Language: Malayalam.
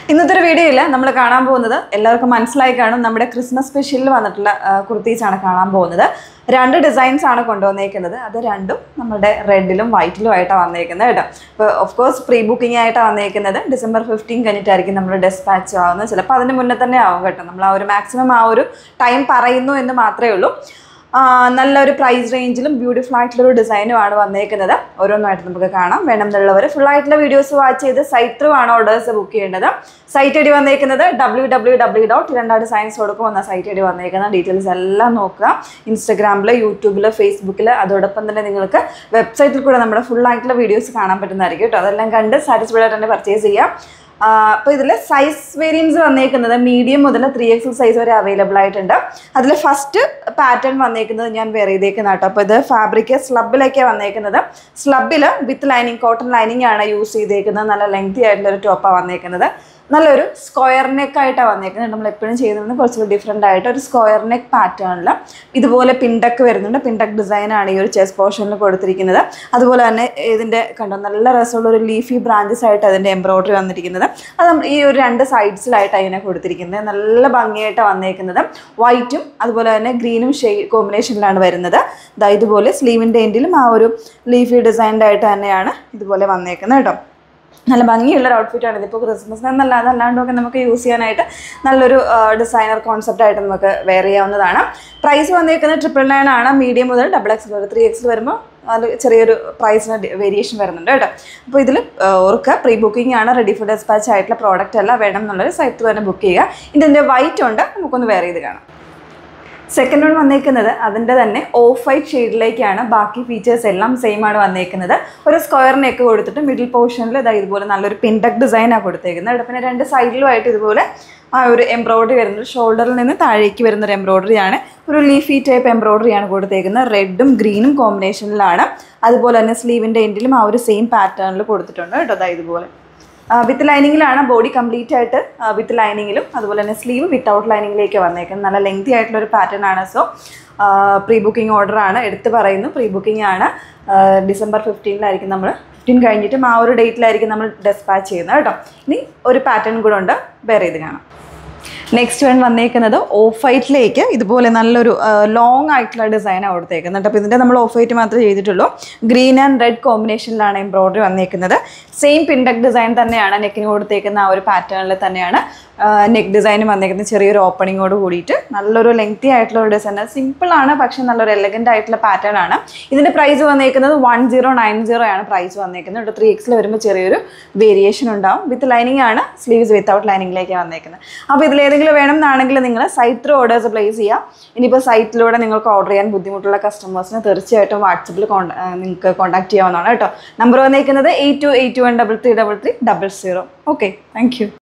ഇന്നത്തെ ഒരു വീഡിയോയിൽ നമ്മൾ കാണാൻ പോകുന്നത് എല്ലാവർക്കും മനസ്സിലായി കാണും നമ്മുടെ ക്രിസ്മസ് സ്പെഷ്യലിൽ വന്നിട്ടുള്ള കുർത്തീസാണ് കാണാൻ പോകുന്നത് രണ്ട് ഡിസൈൻസ് ആണ് കൊണ്ടുവന്നേക്കുന്നത് അത് രണ്ടും നമ്മുടെ റെഡിലും വൈറ്റിലും ആയിട്ടാണ് വന്നേക്കുന്നത് കേട്ടോ അപ്പോൾ ഓഫ് കോഴ്സ് പ്രീ ബുക്കിംഗ് ആയിട്ടാണ് വന്നേക്കുന്നത് ഡിസംബർ ഫിഫ്റ്റീൻ കഴിഞ്ഞിട്ടായിരിക്കും നമ്മൾ ഡെസ്പാച്ച് ആവുന്നത് ചിലപ്പോൾ അതിന് മുന്നേ തന്നെ ആവും കേട്ടോ നമ്മൾ ആ ഒരു മാക്സിമം ആ ഒരു ടൈം പറയുന്നു എന്ന് മാത്രമേ ഉള്ളൂ ആ, നല്ലൊരു പ്രൈസ് റേഞ്ചിലും ബ്യൂട്ടിഫുൾ ആയിട്ടുള്ള ഒരു ഡിസൈനുമാണ് വന്നേക്കുന്നത് ഓരോന്നായിട്ട് നമുക്ക് കാണാം വേണമെന്നുള്ളവർ ഫുൾ ആയിട്ടുള്ള വീഡിയോസ് വാച്ച് ചെയ്ത് സൈറ്റ് ത്രൂ ആണ് ഓർഡേഴ്സ് ബുക്ക് ചെയ്യേണ്ടത് സൈറ്റ് ഐ ഡി വന്നേക്കുന്നത് ഡബ്ല്യൂ ഡബ്ല്യൂ ഡബ്ല്യൂ ഡോട്ട് രണ്ടാട് സയൻസ് കൊടുക്കും എന്ന സൈറ്റ് ഐ ഡി വന്നേക്കുന്ന ഡീറ്റെയിൽസ് എല്ലാം നോക്കുക ഇൻസ്റ്റഗ്രാമിൽ യൂട്യൂബിൽ ഫേസ്ബുക്കിൽ അതോടൊപ്പം തന്നെ നിങ്ങൾക്ക് വെബ്സൈറ്റിൽ കൂടെ നമ്മുടെ ഫുൾ ആയിട്ടുള്ള വീഡിയോസ് കാണാൻ പറ്റുന്നതായിരിക്കും കേട്ടോ അതെല്ലാം കണ്ട് സാറ്റിസ്ഫൈഡ് ആയിട്ട് തന്നെ പർച്ചേസ് ചെയ്യാം അപ്പോൾ ഇതിൽ സൈസ് വേരിയൻസ് വന്നേക്കുന്നത് മീഡിയം മുതൽ ത്രീ എക്സ് സൈസ് വരെ അവൈലബിൾ ആയിട്ടുണ്ട് അതിൽ ഫസ്റ്റ് പാറ്റേൺ വന്നേക്കുന്നത് ഞാൻ വേറെ ചെയ്തേക്കുന്ന കേട്ടോ അപ്പോൾ ഇത് ഫാബ്രിക് സ്ലബിലൊക്കെ വന്നേക്കുന്നത് സ്ലബിൽ വിത്ത് ലൈനിങ് കോട്ടൺ ലൈനിങ് ആണ് യൂസ് ചെയ്തേക്കുന്നത് നല്ല ലെങ്തി ആയിട്ടുള്ള ഒരു ടോപ്പാണ് വന്നേക്കുന്നത് നല്ലൊരു സ്ക്വയർ നെക്ക് ആയിട്ടാണ് വന്നേക്കുന്നത് നമ്മൾ എപ്പോഴും ചെയ്യുന്നത് കുറച്ചുകൂടി ഡിഫറെൻ്റ് ആയിട്ട് ഒരു സ്ക്വയർ നെക്ക് പാറ്റേണിൽ ഇതുപോലെ പിണ്ടക്ക് വരുന്നുണ്ട് പിണ്ടക്ക് ഡിസൈനാണ് ഈ ഒരു ചെസ് പോർഷനിൽ കൊടുത്തിരിക്കുന്നത് അതുപോലെ തന്നെ ഇതിൻ്റെ കണ്ടോ നല്ല രസമുള്ള ഒരു ലീഫി ബ്രാഞ്ചസ് ആയിട്ട് അതിൻ്റെ എംബ്രോയ്ഡറി വന്നിരിക്കുന്നത് അത് നമ്മൾ ഈ ഒരു രണ്ട് സൈഡ്സിലായിട്ട് അതിനെ കൊടുത്തിരിക്കുന്നത് നല്ല ഭംഗിയായിട്ട് വന്നേക്കുന്നത് വൈറ്റും അതുപോലെ തന്നെ ഗ്രീനും ഷെയ് കോമ്പിനേഷനിലാണ് വരുന്നത് ദാ ഇതുപോലെ സ്ലീവിൻ്റെ എൻഡിലും ആ ഒരു ലീഫി ഡിസൈൻഡ് ആയിട്ട് തന്നെയാണ് ഇതുപോലെ വന്നേക്കുന്നത് കേട്ടോ നല്ല ഭംഗിയുള്ള ഒരു ഔട്ട്ഫിറ്റാണ് ഇതിപ്പോൾ ക്രിസ്മസ് എന്നല്ല അതല്ലാണ്ടൊക്കെ നമുക്ക് യൂസ് ചെയ്യാനായിട്ട് നല്ലൊരു ഡിസൈനർ കോൺസെപ്റ്റ് ആയിട്ട് നമുക്ക് വെയർ ചെയ്യാവുന്നതാണ് പ്രൈസ് വന്നേക്കുന്നത് ട്രിപ്പിൾ നയൻ ആണ് മീഡിയം മുതൽ ഡബിൾ എക്സ് വരെ ത്രീ എക്സ് വരുമ്പോൾ അത് ചെറിയൊരു പ്രൈസിന് വേരിയേഷൻ വരുന്നുണ്ട് കേട്ടോ അപ്പോൾ ഇതിൽ ഓർക്കുക പ്രീ ബുക്കിംഗ് ആണ് റെഡി ഫോർ ഡെസ്പാച്ച് ആയിട്ടുള്ള പ്രോഡക്റ്റ് അല്ല വേണം എന്നുള്ളൊരു സൈറ്റ് തന്നെ ബുക്ക് ചെയ്യുക ഇതിൻ്റെ വൈറ്റ് ഉണ്ട് നമുക്കൊന്ന് വെയർ ചെയ്ത് കാണാം സെക്കൻഡ് വൺ വന്നേക്കുന്നത് അതിൻ്റെ തന്നെ ഓഫ് വൈറ്റ് ഷെയ്ഡിലേക്കാണ് ബാക്കി ഫീച്ചേഴ്സ് എല്ലാം സെയിം ആണ് വന്നേക്കുന്നത് ഒരു സ്ക്വയർ നെക്ക് കൊടുത്തിട്ട് മിഡിൽ പോർഷനിൽ ഇതാ ഇതുപോലെ നല്ലൊരു പിൻഡക് ഡിസൈനാണ് കൊടുത്തേക്കുന്നത് ഇവിടെ പിന്നെ രണ്ട് സൈഡിലുമായിട്ട് ഇതുപോലെ ആ ഒരു എംബ്രോയ്ഡറി വരുന്നത് ഷോൾഡറിൽ നിന്ന് താഴേക്ക് വരുന്ന ഒരു എംബ്രോയ്ഡറി ആണ് ഒരു ലീഫി ടൈപ്പ് എംബ്രോയ്ഡറി ആണ് കൊടുത്തേക്കുന്നത് റെഡും ഗ്രീനും കോമ്പിനേഷനിലാണ് അതുപോലെ തന്നെ സ്ലീവിൻ്റെ എൻഡിലും ആ ഒരു സെയിം പാറ്റേണിൽ കൊടുത്തിട്ടുണ്ട് കേട്ടോ അതാ ഇതുപോലെ വിത്ത് ലൈനിങ്ങിലാണ് ബോഡി കംപ്ലീറ്റ് ആയിട്ട് വിത്ത് ലൈനിങ്ങിലും അതുപോലെ തന്നെ സ്ലീവ് വിത്തൗട്ട് ലൈനിങ്ങിലേക്ക് വന്നേക്കുന്നത് നല്ല ലെങ്തി ആയിട്ടുള്ള ഒരു പാറ്റേൺ ആണ് സോ പ്രീ ബുക്കിംഗ് ഓർഡർ ആണ് എടുത്ത് പറയുന്നു പ്രീ ബുക്കിംഗ് ആണ് ഡിസംബർ ഫിഫ്റ്റീനിലായിരിക്കും നമ്മൾ ഫിഫ്റ്റീൻ കഴിഞ്ഞിട്ടും ആ ഒരു ഡേറ്റിലായിരിക്കും നമ്മൾ ഡെസ്പാച്ച് ചെയ്യുന്നത് കേട്ടോ ഇനി ഒരു പാറ്റേൺ കൂടെ ഉണ്ട് വേറെ ഇത് കാണാം നെക്സ്റ്റ് വൺ വന്നേക്കുന്നത് ഓഫ് വൈറ്റിലേക്ക് ഇതുപോലെ നല്ലൊരു ലോങ് ആയിട്ടുള്ള ഡിസൈനാണ് കൊടുത്തേക്കുന്നത് അപ്പോൾ ഇതിൻ്റെ നമ്മൾ ഓഫ് വൈറ്റ് മാത്രമേ ചെയ്തിട്ടുള്ളൂ ഗ്രീൻ ആൻഡ് റെഡ് കോമ്പിനേഷനിലാണ് എംബ്രോയ്ഡറി വന്നേക്കുന്നത് സെയിം പിൻഡക് ഡിസൈൻ തന്നെയാണ് നെക്കിന് കൊടുത്തേക്കുന്ന ആ ഒരു പാറ്റേണിൽ തന്നെയാണ് നെക്ക് ഡിസൈൻ വന്നേക്കുന്നത് ചെറിയൊരു ഓപ്പണിങ്ങോട് കൂടിയിട്ട് നല്ലൊരു ലെങ്തി ആയിട്ടുള്ള ഒരു ഡിസൈൻ സിമ്പിളാണ് പക്ഷേ നല്ലൊരു എലഗൻ്റ് ആയിട്ടുള്ള പാറ്റേൺ ആണ് ഇതിൻ്റെ പ്രൈസ് വന്നേക്കുന്നത് വൺ സീറോ നയൻ സീറോ ആണ് പ്രൈസ് വന്നേക്കുന്നത് ഇവിടെ ത്രീ എക്സിൽ വരുമ്പോൾ ചെറിയൊരു വേരിയേഷൻ ഉണ്ടാവും വിത്ത് ലൈനിങ് ആണ് സ്ലീവ്സ് വിത്തൗട്ട് ലൈനിങ്ങിലേക്ക് വന്നേക്കുന്നത് അപ്പോൾ ഇതിലേതെങ്കിലും വേണം എന്നാണെങ്കിൽ നിങ്ങൾ സൈറ്റ് ത്രൂ ഓർഡേഴ്സ് പ്ലേസ് ചെയ്യാം ഇനിയിപ്പോൾ സൈറ്റിലൂടെ നിങ്ങൾക്ക് ഓർഡർ ചെയ്യാൻ ബുദ്ധിമുട്ടുള്ള കസ്റ്റമേഴ്സിന് തീർച്ചയായിട്ടും വാട്സപ്പിൽ നിങ്ങൾക്ക് കോൺടാക്ട് ചെയ്യാവുന്നതാണ് കേട്ടോ നമ്പർ വന്നേക്കുന്നത് eight two eight one double three double three double zero okay thank U